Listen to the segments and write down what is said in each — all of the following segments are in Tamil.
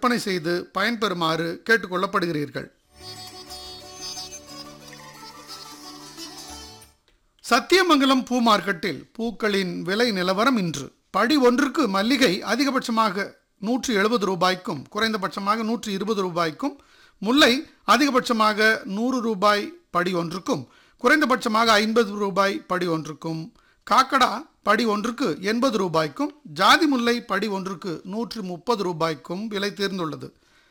விற்பனை செய்து பயன்பெறுமாறு கேட்டுக்கொள்ளப்படுகிறீர்கள் சத்தியமங்கலம் பூ மார்க்கெட்டில் பூக்களின் விலை நிலவரம் இன்று படி ஒன்றுக்கு மல்லிகை அதிகபட்சமாக நூற்றி எழுபது ரூபாய்க்கும் குறைந்தபட்சமாக நூற்றி இருபது ரூபாய்க்கும் முல்லை அதிகபட்சமாக நூறு ரூபாய் படி ஒன்றுக்கும் குறைந்தபட்சமாக ஐம்பது ரூபாய் படி ஒன்றுக்கும் காக்கடா படி ஒன்றுக்கு எண்பது ரூபாய்க்கும் ஜாதி முல்லை படி ஒன்றுக்கு நூற்றி முப்பது ரூபாய்க்கும் விலை தேர்ந்துள்ளது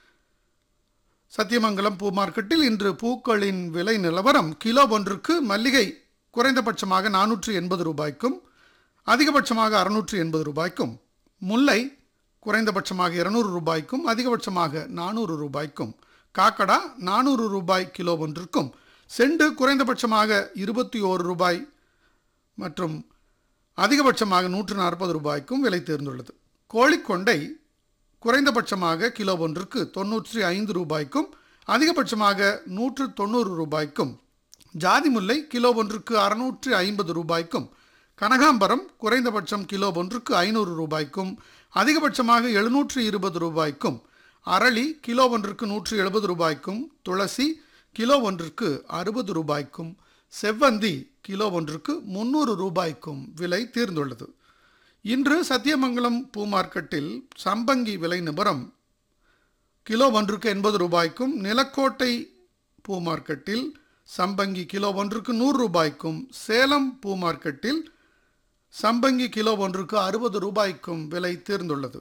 சத்தியமங்கலம் பூ மார்க்கெட்டில் இன்று பூக்களின் விலை நிலவரம் கிலோ ஒன்றுக்கு மல்லிகை குறைந்தபட்சமாக நானூற்று எண்பது ரூபாய்க்கும் அதிகபட்சமாக அறுநூற்று எண்பது ரூபாய்க்கும் முல்லை குறைந்தபட்சமாக இருநூறு ரூபாய்க்கும் அதிகபட்சமாக நானூறு ரூபாய்க்கும் காக்கடா நானூறு ரூபாய் கிலோ ஒன்றுக்கும் செண்டு குறைந்தபட்சமாக இருபத்தி ஓரு ரூபாய் மற்றும் அதிகபட்சமாக நூற்று நாற்பது ரூபாய்க்கும் விலை தேர்ந்துள்ளது கோழிக்கொண்டை குறைந்தபட்சமாக கிலோ ஒன்றுக்கு தொன்னூற்றி ஐந்து ரூபாய்க்கும் அதிகபட்சமாக நூற்று தொண்ணூறு ரூபாய்க்கும் ஜாதி முல்லை கிலோ ஒன்றுக்கு அறுநூற்று ஐம்பது ரூபாய்க்கும் கனகாம்பரம் குறைந்தபட்சம் கிலோ ஒன்றுக்கு ஐநூறு ரூபாய்க்கும் அதிகபட்சமாக எழுநூற்று இருபது ரூபாய்க்கும் அரளி கிலோ ஒன்றுக்கு நூற்று எழுபது ரூபாய்க்கும் துளசி கிலோ ஒன்றுக்கு அறுபது ரூபாய்க்கும் செவ்வந்தி கிலோ ஒன்றுக்கு முந்நூறு ரூபாய்க்கும் விலை தீர்ந்துள்ளது இன்று சத்தியமங்கலம் பூ மார்க்கெட்டில் சம்பங்கி விலை நிபரம் கிலோ ஒன்றுக்கு எண்பது ரூபாய்க்கும் நிலக்கோட்டை பூ மார்க்கெட்டில் சம்பங்கி கிலோ ஒன்றுக்கு நூறு ரூபாய்க்கும் சேலம் பூ மார்க்கெட்டில் சம்பங்கி கிலோ ஒன்றுக்கு அறுபது ரூபாய்க்கும் விலை தேர்ந்துள்ளது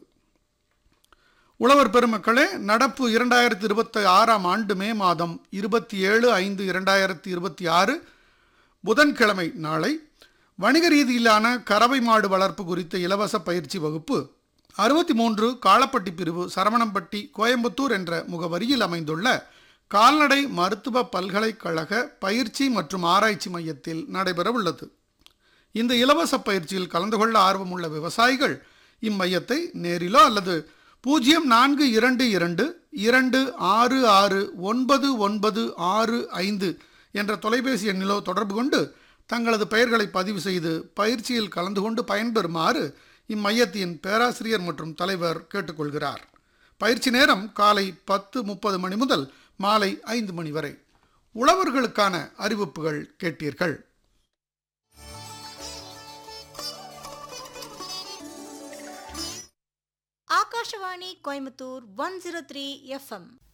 உழவர் பெருமக்களே நடப்பு இரண்டாயிரத்தி இருபத்தி ஆறாம் ஆண்டு மே மாதம் இருபத்தி ஏழு ஐந்து இரண்டாயிரத்தி இருபத்தி ஆறு புதன்கிழமை நாளை வணிக ரீதியிலான கறவை மாடு வளர்ப்பு குறித்த இலவச பயிற்சி வகுப்பு அறுபத்தி மூன்று காளப்பட்டி பிரிவு சரவணம்பட்டி கோயம்புத்தூர் என்ற முகவரியில் அமைந்துள்ள கால்நடை மருத்துவ பல்கலைக்கழக பயிற்சி மற்றும் ஆராய்ச்சி மையத்தில் நடைபெற உள்ளது இந்த இலவச பயிற்சியில் கலந்து கொள்ள ஆர்வமுள்ள விவசாயிகள் இம்மையத்தை நேரிலோ அல்லது பூஜ்ஜியம் நான்கு இரண்டு இரண்டு இரண்டு ஆறு ஆறு ஒன்பது ஒன்பது ஆறு ஐந்து என்ற தொலைபேசி எண்ணிலோ தொடர்பு கொண்டு தங்களது பெயர்களை பதிவு செய்து பயிற்சியில் கலந்து கொண்டு பயன்பெறுமாறு இம்மையத்தின் பேராசிரியர் மற்றும் தலைவர் கேட்டுக்கொள்கிறார் பயிற்சி நேரம் காலை பத்து முப்பது மணி முதல் மாலை ஐந்து மணி வரை உழவர்களுக்கான அறிவிப்புகள் கேட்டீர்கள் Akashvani Coimbatore one zero three FM